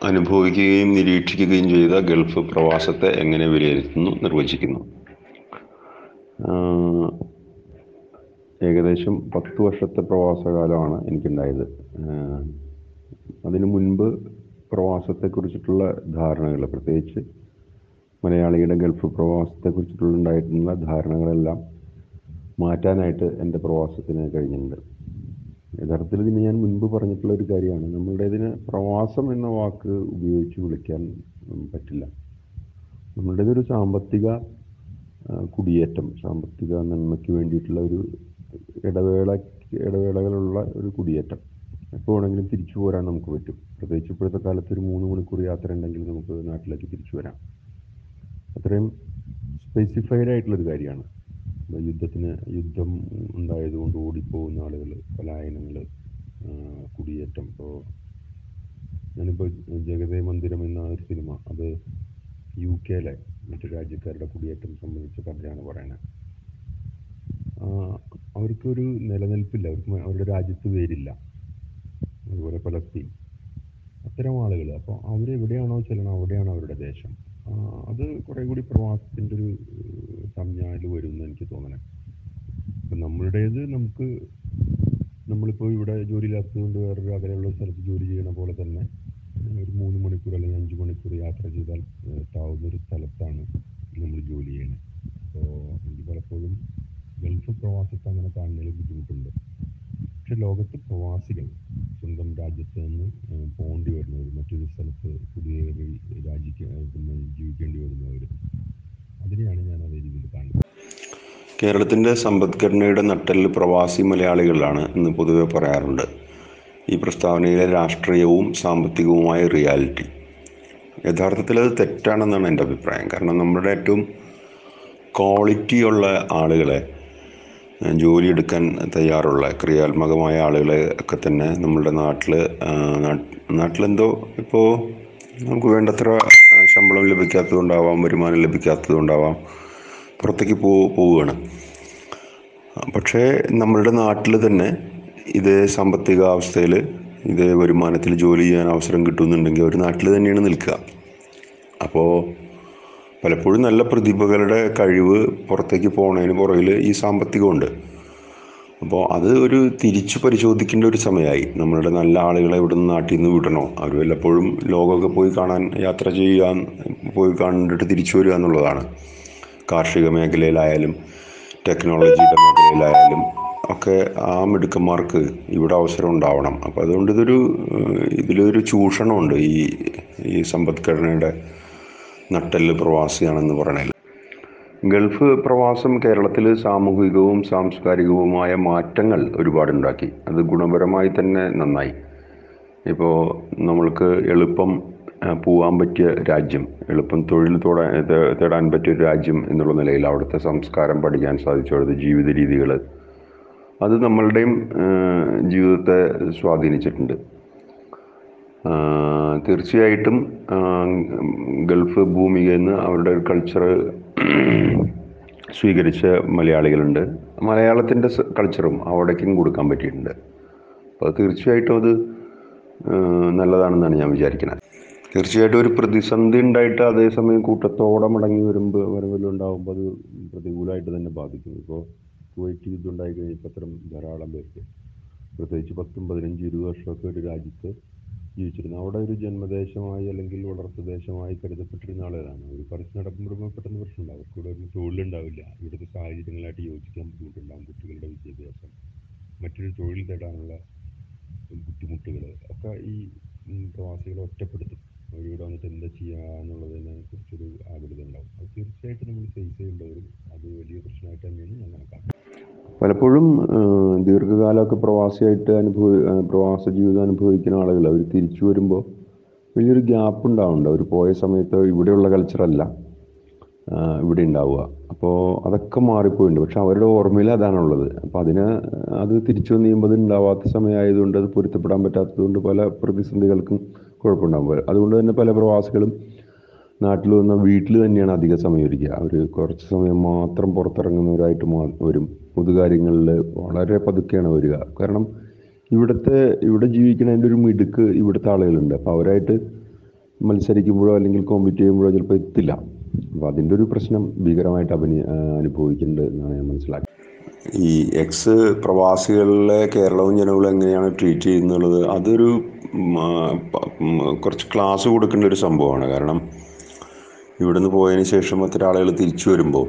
അനുഭവിക്കുകയും നിരീക്ഷിക്കുകയും ചെയ്ത ഗൾഫ് പ്രവാസത്തെ എങ്ങനെ വിലയിരുത്തുന്നു നിർവചിക്കുന്നു ആഹ് ഏകദേശം പത്ത് വർഷത്തെ പ്രവാസകാലമാണ് എനിക്കുണ്ടായത് ആഹ് അതിനു മുൻപ് പ്രവാസത്തെക്കുറിച്ചിട്ടുള്ള ധാരണകൾ പ്രത്യേകിച്ച് മലയാളിയുടെ ഗൾഫ് പ്രവാസത്തെക്കുറിച്ചിട്ടുള്ള ഉണ്ടായിട്ടുള്ള ധാരണകളെല്ലാം മാറ്റാനായിട്ട് എൻ്റെ പ്രവാസത്തിന് കഴിഞ്ഞിട്ടുണ്ട് യഥാർത്ഥത്തിൽ ഇതിന് ഞാൻ മുൻപ് പറഞ്ഞിട്ടുള്ള ഒരു കാര്യമാണ് നമ്മളുടേതിന് പ്രവാസം എന്ന വാക്ക് ഉപയോഗിച്ച് വിളിക്കാൻ ഉം, പറ്റില്ല നമ്മളുടേതൊരു സാമ്പത്തിക ആ, കുടിയേറ്റം സാമ്പത്തിക നന്മയ്ക്ക് വേണ്ടിയിട്ടുള്ള ഒരു ഇടവേള ഇടവേളകളുള്ള ഒരു കുടിയേറ്റം എപ്പോൾ വേണമെങ്കിലും തിരിച്ചു പോരാൻ നമുക്ക് പറ്റും പ്രത്യേകിച്ച് ഇപ്പോഴത്തെ കാലത്ത് ഒരു മൂന്ന് മണിക്കൂർ യാത്ര ഉണ്ടെങ്കിൽ നമുക്ക് നാട്ടിലേക്ക് തിരിച്ചു വരാം അത്രയും സ്പെസിഫൈഡ് ആയിട്ടുള്ളൊരു കാര്യമാണ് ഇപ്പൊ യുദ്ധത്തിന് യുദ്ധം ഉണ്ടായതുകൊണ്ട് ഓടിപ്പോകുന്ന ആളുകൾ പലായനങ്ങൾ കുടിയേറ്റം ഇപ്പോൾ ഞാനിപ്പോൾ ജഗതേ മന്ദിരം എന്ന ഒരു സിനിമ അത് യു കെയിലെ മറ്റു രാജ്യക്കാരുടെ കുടിയേറ്റം സംബന്ധിച്ച കഥയാണ് പറയുന്നത് അവർക്കൊരു നിലനിൽപ്പില്ല അവർക്ക് മ- അവരുടെ രാജ്യത്ത് പേരില്ല അതുപോലെ പലസ്തീൻ അത്തരം ആളുകൾ അപ്പോൾ അവരെവിടെയാണോ ചെല്ലണം അവിടെയാണ് അവരുടെ ദേശം ആ, അത് കുറേ കൂടി പ്രവാസത്തിൻ്റെ ഒരു സംജ്ഞയിൽ വരും എന്ന് എനിക്ക് തോന്നണേ ഇപ്പം നമ്മളുടേത് നമുക്ക് നമ്മളിപ്പോൾ ഇവിടെ ജോലിയില്ലാത്തതുകൊണ്ട് വേറൊരു അകലെയുള്ള സ്ഥലത്ത് ജോലി ചെയ്യണ പോലെ തന്നെ ഏഹ്, ഒരു മൂന്ന് മണിക്കൂർ അല്ലെങ്കിൽ അഞ്ച് മണിക്കൂർ യാത്ര ചെയ്താൽ ഏഹ്, എത്താവുന്ന ഒരു സ്ഥലത്താണ് നമ്മൾ ജോലി ചെയ്യുന്നത് അപ്പോൾ എനിക്ക് പലപ്പോഴും ഗൾഫ് പ്രവാസത്തെ അങ്ങനെ കാണുന്നതിൽ ബുദ്ധിമുട്ടുണ്ട് പക്ഷെ ലോകത്ത് പ്രവാസികൾ സ്വന്തം രാജ്യത്ത് നിന്ന് ഏഹ്, പോകേണ്ടി വരുന്നവർ മറ്റൊരു സ്ഥലത്ത് കുടിയേറി രാജിക്ക് ഏഹ്, പിന്നെ ജീവിക്കേണ്ടി വരുന്നവർ അതിനെയാണ് ഞാൻ അതേ രീതിയിൽ കാണുന്നത് കേരളത്തിൻ്റെ സമ്പദ്ഘടനയുടെ നട്ടെല്ല് പ്രവാസി മലയാളികളാണ് എന്ന് പൊതുവെ പറയാറുണ്ട് ഈ പ്രസ്താവനയിലെ രാഷ്ട്രീയവും സാമ്പത്തികവുമായ റിയാലിറ്റി യഥാർത്ഥത്തിൽ അത് തെറ്റാണെന്നാണ് എൻ്റെ അഭിപ്രായം കാരണം നമ്മുടെ ഏറ്റവും ക്വാളിറ്റിയുള്ള ആളുകളെ ഏഹ്, ജോലിയെടുക്കാൻ തയ്യാറുള്ള ക്രിയാത്മകമായ ആളുകളെ ഒക്കെ തന്നെ നമ്മളുടെ നാട്ടിൽ നാട്ടിലെന്തോ ഇപ്പോൾ നമുക്ക് വേണ്ടത്ര ആ, ശമ്പളം ലഭിക്കാത്തതുകൊണ്ടാവാം വരുമാനം ലഭിക്കാത്തതുകൊണ്ടാവാം പുറത്തേക്ക് പോ പോവുകയാണ് ആ, പക്ഷേ നമ്മളുടെ നാട്ടിൽ തന്നെ ഇതേ സാമ്പത്തികാവസ്ഥയിൽ ഇതേ വരുമാനത്തിൽ ജോലി ചെയ്യാൻ അവസരം കിട്ടുന്നുണ്ടെങ്കിൽ അവർ നാട്ടിൽ തന്നെയാണ് നിൽക്കുക അപ്പോൾ പലപ്പോഴും നല്ല പ്രതിഭകളുടെ കഴിവ് പുറത്തേക്ക് പോകുന്നതിന് പുറകിൽ ഈ സാമ്പത്തികമുണ്ട് അപ്പോൾ അത് ഒരു തിരിച്ചു പരിശോധിക്കേണ്ട ഒരു സമയമായി നമ്മളുടെ നല്ല ആളുകളെ ഇവിടെ നിന്ന് നാട്ടിൽ നിന്ന് വിടണോ അവർ വല്ലപ്പോഴും ലോകമൊക്കെ പോയി കാണാൻ യാത്ര ചെയ്യാൻ പോയി കണ്ടിട്ട് തിരിച്ചു വരിക എന്നുള്ളതാണ് കാർഷിക മേഖലയിലായാലും ടെക്നോളജിയുടെ മേഖലയിലായാലും ഒക്കെ ആ മിടുക്കന്മാർക്ക് ഇവിടെ അവസരം ഉണ്ടാവണം അപ്പോൾ അതുകൊണ്ട് ഇതൊരു ഏഹ്, ഇതിലൊരു ചൂഷണമുണ്ട് ഈ ഈ സമ്പദ്ഘടനയുടെ നട്ടെല്ല് പ്രവാസിയാണെന്ന് പറയണതിൽ ഗൾഫ് പ്രവാസം കേരളത്തിൽ സാമൂഹികവും സാംസ്കാരികവുമായ മാറ്റങ്ങൾ ഒരുപാടുണ്ടാക്കി അത് ഗുണപരമായി തന്നെ നന്നായി ഇപ്പോൾ നമ്മൾക്ക് എളുപ്പം ആ, പോവാൻ പറ്റിയ രാജ്യം എളുപ്പം തൊഴിൽ തോടാൻ തേ- തേടാൻ പറ്റിയ ഒരു രാജ്യം എന്നുള്ള നിലയിൽ അവിടുത്തെ സംസ്കാരം പഠിക്കാൻ സാധിച്ചു അവിടുത്തെ ജീവിത രീതികൾ അത് നമ്മളുടെയും ആ, ജീവിതത്തെ സ്വാധീനിച്ചിട്ടുണ്ട് ആ, തീർച്ചയായിട്ടും ആ, ഗൾഫ് ഭൂമികയിൽ നിന്ന് അവരുടെ ഒരു കൾച്ചർ സ്വീകരിച്ച മലയാളികളുണ്ട് മലയാളത്തിൻ്റെ കൾച്ചറും അവിടേക്കും കൊടുക്കാൻ പറ്റിയിട്ടുണ്ട് അപ്പോൾ അത് തീർച്ചയായിട്ടും അത് ആ, നല്ലതാണെന്നാണ് ഞാൻ വിചാരിക്കുന്നത് തീർച്ചയായിട്ടും ഒരു പ്രതിസന്ധി ഉണ്ടായിട്ട് അതേസമയം കൂട്ടത്തോടെ മടങ്ങി വരുമ്പോൾ വരവിലും ഉണ്ടാകുമ്പോൾ അത് പ്രതികൂലമായിട്ട് തന്നെ ബാധിക്കും ഇപ്പോൾ കുവൈറ്റ് യുദ്ധം ഉണ്ടായി കഴിഞ്ഞപ്പോൾ അത്തരം ധാരാളം പേർക്ക് പ്രത്യേകിച്ച് പത്തും പതിനഞ്ച് ഇരുപത് വർഷമൊക്കെ ഒരു രാജ്യത്ത് ജീവിച്ചിരുന്നു അവിടെ ഒരു ജന്മദേശമായി അല്ലെങ്കിൽ വളർത്തുദേശമായി കരുതപ്പെട്ടിരുന്ന ആളുകളാണ് അവർ പറിച്ച് നടക്കുമ്പോൾ പെട്ടെന്ന് പ്രശ്നമുണ്ടാവും അവർക്ക് ഇവിടെ ഒരു തൊഴിലുണ്ടാവില്ല ഇവിടുത്തെ സാഹചര്യങ്ങളായിട്ട് യോജിക്കാൻ ബുദ്ധിമുട്ടുണ്ടാകും കുട്ടികളുടെ വിദ്യാഭ്യാസം മറ്റൊരു തൊഴിൽ തേടാനുള്ള ബുദ്ധിമുട്ടുകൾ ഒക്കെ ഈ ഉം, പ്രവാസികളെ ഒറ്റപ്പെടുത്തും അവരിവിടെ വന്നിട്ട് എന്താ ചെയ്യുക എന്നുള്ളതിനെ കുറിച്ചൊരു ആകുലത ഉണ്ടാവും അത് തീർച്ചയായിട്ടും നമ്മൾ ഫേസ് ചെയ്യേണ്ടവരും അത് വലിയ പ്രശ്നമായിട്ട് തന്നെയാണ് ഞാൻ കണക്കാക്കുന്നത് പലപ്പോഴും ഏഹ്, ദീർഘകാലമൊക്കെ പ്രവാസിയായിട്ട് അനുഭവ ഏഹ്, പ്രവാസ ജീവിതം അനുഭവിക്കുന്ന ആളുകൾ അവർ തിരിച്ചു വരുമ്പോൾ വലിയൊരു ഗ്യാപ്പ് ഉണ്ടാവുന്നുണ്ട് അവർ പോയ സമയത്ത് ഇവിടെയുള്ള കൾച്ചറല്ല ആഹ്, ഇവിടെ ഉണ്ടാവുക അപ്പോൾ അതൊക്കെ മാറിപ്പോയിട്ടുണ്ട് പക്ഷെ അവരുടെ ഓർമ്മയിൽ അതാണുള്ളത് അപ്പോൾ അതിന് അത് തിരിച്ചു വന്ന് കഴിയുമ്പോൾ അത് ഉണ്ടാവാത്ത സമയമായതുകൊണ്ട് അത് പൊരുത്തപ്പെടാൻ പറ്റാത്തതുകൊണ്ട് പല പ്രതിസന്ധികൾക്കും കുഴപ്പമുണ്ടാകും അതുകൊണ്ട് തന്നെ പല പ്രവാസികളും നാട്ടിൽ വന്ന വീട്ടിൽ തന്നെയാണ് അധിക സമയം ഇരിക്കുക അവർ കുറച്ച് സമയം മാത്രം പുറത്തിറങ്ങുന്നവരായിട്ട് മാ വരും പൊതുകാര്യങ്ങളിൽ വളരെ പതുക്കെയാണ് വരിക കാരണം ഇവിടുത്തെ ഇവിടെ ജീവിക്കുന്നതിൻ്റെ ഒരു മിടുക്ക് ഇവിടുത്തെ ആളുകളുണ്ട് അപ്പോൾ അവരായിട്ട് മത്സരിക്കുമ്പോഴോ അല്ലെങ്കിൽ കോമ്പീറ്റ് ചെയ്യുമ്പോഴോ ചിലപ്പോൾ എത്തില്ല അപ്പോൾ അതിൻ്റെ ഒരു പ്രശ്നം ഭീകരമായിട്ട് അഭിനയ അനുഭവിക്കുന്നുണ്ട് എന്നാണ് ഞാൻ മനസ്സിലാക്കുന്നത് ഈ എക്സ് പ്രവാസികളിലെ കേരളവും ജനങ്ങളും എങ്ങനെയാണ് ട്രീറ്റ് ചെയ്യുന്നുള്ളത് അതൊരു ഉം, ആ, പ- ഉം, കുറച്ച് ക്ലാസ് കൊടുക്കേണ്ട ഒരു സംഭവമാണ് കാരണം ഇവിടുന്ന് പോയതിന് ശേഷം ഒത്തിരി ആളുകൾ തിരിച്ചു വരുമ്പോൾ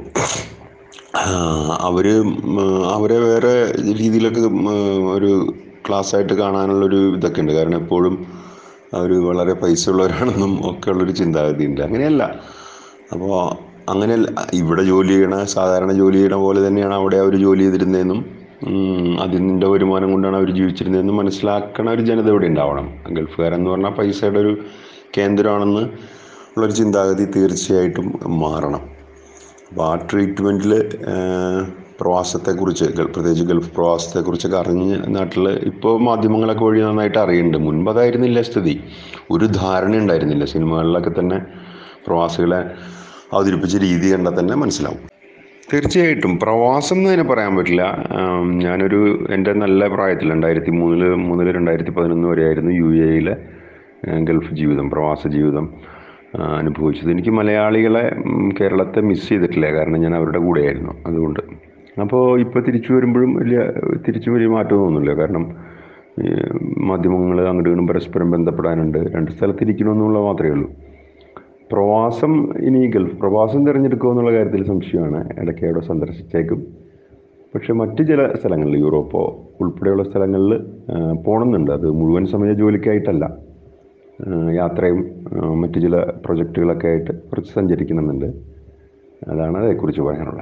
അവർ അവരെ വേറെ രീതിയിലൊക്കെ ഉം, ഒരു ക്ലാസ്സായിട്ട് കാണാനുള്ളൊരു ഇതൊക്കെ ഉണ്ട് കാരണം എപ്പോഴും അവർ വളരെ പൈസ ഉള്ളവരാണെന്നും ഒക്കെ ഉള്ളൊരു ചിന്താഗതി ഉണ്ട് അങ്ങനെയല്ല അപ്പോൾ അങ്ങനെ ഇവിടെ ജോലി ചെയ്യണ സാധാരണ ജോലി ചെയ്യണ പോലെ തന്നെയാണ് അവിടെ അവർ ജോലി ചെയ്തിരുന്നതെന്നും ഉം, അതിൻ്റെ വരുമാനം കൊണ്ടാണ് അവർ ജീവിച്ചിരുന്നതെന്നും മനസ്സിലാക്കണ ഒരു ജനത ഇവിടെ ഉണ്ടാവണം ഗൾഫുകാരെന്ന് പറഞ്ഞാൽ പൈസയുടെ ഒരു കേന്ദ്രമാണെന്ന് ഉള്ളൊരു ചിന്താഗതി തീർച്ചയായിട്ടും മാറണം അപ്പോൾ ആ ട്രീറ്റ്മെൻറ്റിൽ പ്രവാസത്തെക്കുറിച്ച് ഗൾ- പ്രത്യേകിച്ച് ഗൾഫ് പ്രവാസത്തെക്കുറിച്ചൊക്കെ അറിഞ്ഞ് നാട്ടിൽ ഇപ്പോൾ മാധ്യമങ്ങളൊക്കെ വഴി നന്നായിട്ട് അറിയുന്നുണ്ട് മുൻപ് അതായിരുന്നില്ല സ്ഥിതി ഒരു ധാരണ ഉണ്ടായിരുന്നില്ല സിനിമകളിലൊക്കെ തന്നെ പ്രവാസികളെ അവതരിപ്പിച്ച രീതി കണ്ടാൽ തന്നെ മനസ്സിലാവും തീർച്ചയായിട്ടും പ്രവാസം എന്ന് തന്നെ പറയാൻ പറ്റില്ല ആം, ഞാനൊരു എൻ്റെ നല്ല പ്രായത്തിൽ രണ്ടായിരത്തി മൂന്നില് മുതൽ രണ്ടായിരത്തി പതിനൊന്ന് വരെയായിരുന്നു യു എയിലെ ഗൾഫ് ജീവിതം പ്രവാസ ജീവിതം ആ, അനുഭവിച്ചത് എനിക്ക് മലയാളികളെ ഉം, കേരളത്തെ മിസ് ചെയ്തിട്ടില്ല കാരണം ഞാൻ അവരുടെ കൂടെയായിരുന്നു അതുകൊണ്ട് അപ്പോൾ ഇപ്പോൾ തിരിച്ചു വരുമ്പോഴും വലിയ തിരിച്ചു വലിയ മാറ്റമൊന്നുമില്ല കാരണം മാധ്യമങ്ങൾ അങ്ങോട്ടും ഇങ്ങോട്ടും പരസ്പരം ബന്ധപ്പെടാനുണ്ട് രണ്ട് സ്ഥലത്തിരിക്കണമെന്നുള്ള മാത്രമേ ഉള്ളൂ പ്രവാസം ഇനി ഗൾഫ് പ്രവാസം തിരഞ്ഞെടുക്കുമോ എന്നുള്ള കാര്യത്തിൽ സംശയമാണ് ഇടയ്ക്ക് അവിടെ സന്ദർശിച്ചേക്കും പക്ഷെ മറ്റ് ചില സ്ഥലങ്ങളിൽ യൂറോപ്പോ ഉൾപ്പെടെയുള്ള സ്ഥലങ്ങളിൽ പോകണമെന്നുണ്ട് അത് മുഴുവൻ സമയ ജോലിക്കായിട്ടല്ല ആ, യാത്രയും ആ, മറ്റ് ചില പ്രൊജക്റ്റുകളൊക്കെ ആയിട്ട് കുറച്ച് സഞ്ചരിക്കണമെന്നുണ്ട് അതാണ് അതേക്കുറിച്ച് പറയാനുള്ളത്